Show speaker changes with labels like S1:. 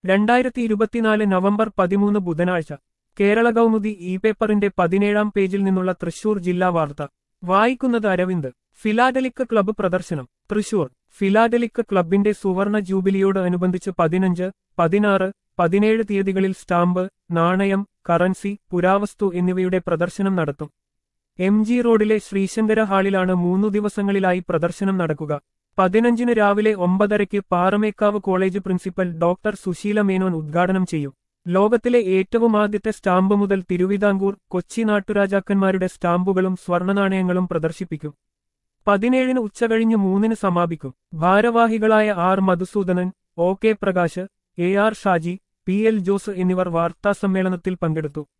S1: രണ്ടായിരത്തി ഇരുപത്തിനാല് നവംബർ പതിമൂന്ന് ബുധനാഴ്ച കേരള കൗമുദി ഇ പേപ്പറിന്റെ പതിനേഴാം പേജിൽ നിന്നുള്ള തൃശൂർ ജില്ലാ വാർത്ത വായിക്കുന്നത് അരവിന്ദ് ഫിലാഡലിക്ക് ക്ലബ്ബ് പ്രദർശനം തൃശൂർ ഫിലാഡലിക്ക് ക്ലബിന്റെ സുവർണ ജൂബിലിയോട് അനുബന്ധിച്ച് പതിനഞ്ച് പതിനാറ് പതിനേഴ് തീയതികളിൽ സ്റ്റാമ്പ് നാണയം കറൻസി പുരാവസ്തു എന്നിവയുടെ പ്രദർശനം നടത്തും എം ജി റോഡിലെ ശ്രീശങ്കര ഹാളിലാണ് മൂന്നു ദിവസങ്ങളിലായി പ്രദർശനം നടക്കുക പതിനഞ്ചിന് രാവിലെ ഒമ്പതരയ്ക്ക് Paramekkavu college principal doctor Susheela Menon ഉദ്ഘാടനം ചെയ്യും ലോകത്തിലെ ഏറ്റവും ആദ്യത്തെ സ്റ്റാമ്പ് മുതൽ തിരുവിതാംകൂർ കൊച്ചി നാട്ടുരാജാക്കന്മാരുടെ സ്റ്റാമ്പുകളും സ്വർണ്ണനാണയങ്ങളും പ്രദർശിപ്പിക്കും പതിനേഴിന് ഉച്ചകഴിഞ്ഞ് മൂന്നിന് സമാപിക്കും ഭാരവാഹികളായ R Madhusoodanan O K Prakash A R Shaji P L Jose എന്നിവർ വാർത്താസമ്മേളനത്തിൽ പങ്കെടുത്തു